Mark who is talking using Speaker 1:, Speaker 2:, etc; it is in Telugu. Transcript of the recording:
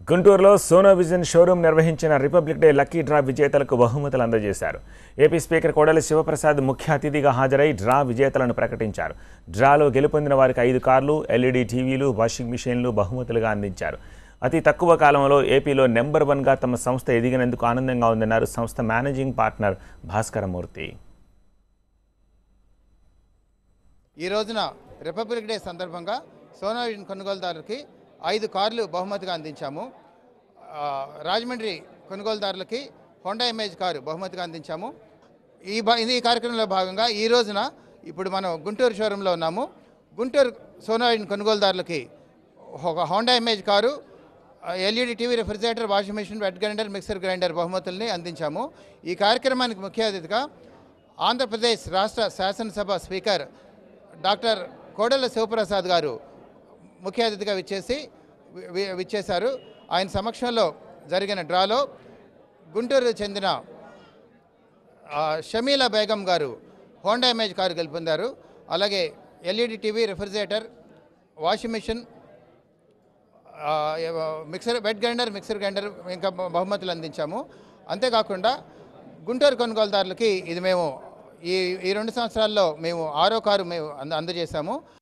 Speaker 1: గుంటూరులో సోనో విజన్ షోరూమ్ నిర్వహించిన రిపబ్లిక్ డే లక్కీ డ్రా విజేతలకు బహుమతులు అందజేశారు ఏపీ స్పీకర్ కోడలి శివప్రసాద్ ముఖ్య అతిథిగా హాజరై డ్రా విజేతలను ప్రకటించారు డ్రాలో గెలుపొందిన వారికి ఐదు కార్లు ఎల్ఈడి టీవీలు వాషింగ్ మిషన్లు బహుమతులుగా అందించారు అతి తక్కువ కాలంలో ఏపీలో నెంబర్ వన్గా తమ సంస్థ ఎదిగినందుకు ఆనందంగా ఉందన్నారు సంస్థ మేనేజింగ్ పార్ట్నర్ భాస్కరమూర్తి
Speaker 2: ఈ రోజున రిపబ్లిక్ డే సందర్భంగా సోనా విజన్ కొనుగోలుదారులకి ఐదు కార్లు బహుమతిగా అందించాము ఆ, రాజమండ్రి కొనుగోలుదారులకి హోండా ఇమేజ్ కారు బహుమతిగా అందించాము ఈ బ- ఇది ఈ కార్యక్రమంలో భాగంగా ఈ రోజున ఇప్పుడు మనం గుంటూరు షోరూంలో ఉన్నాము గుంటూరు సోనా విజన్ కొనుగోలుదారులకి ఒక Honda Amaze car LED TV refrigerator washing machine wet grinder mixer grinder బహుమతుల్ని అందించాము ఈ కార్యక్రమానికి ముఖ్య అతిథిగా ఆంధ్రప్రదేశ్ రాష్ట్ర శాసనసభ స్పీకర్ డాక్టర్ కోడెల శివప్రసాద్ గారు ముఖ్య అతిథిగా విచ్చేసి వి- వి- విచ్చేశారు ఆయన సమక్షంలో జరిగిన డ్రాలో గుంటూరు చెందిన ఆ, షమీలా బేగం గారు హోండా ఇమేజ్ కారు గెలుపొందారు అలాగే LED TV refrigerator washing machine ఆ, ఏవ- mixer wet grinder mixer grinder ఇంకా బ- బహుమతులు అందించాము అంతేకాకుండా గుంటూరు కొనుగోలుదారులకి ఇది మేము ఈ ఈ రెండు సంవత్సరాల్లో మేము ఆరో కారు మేము అంద అందజేశాము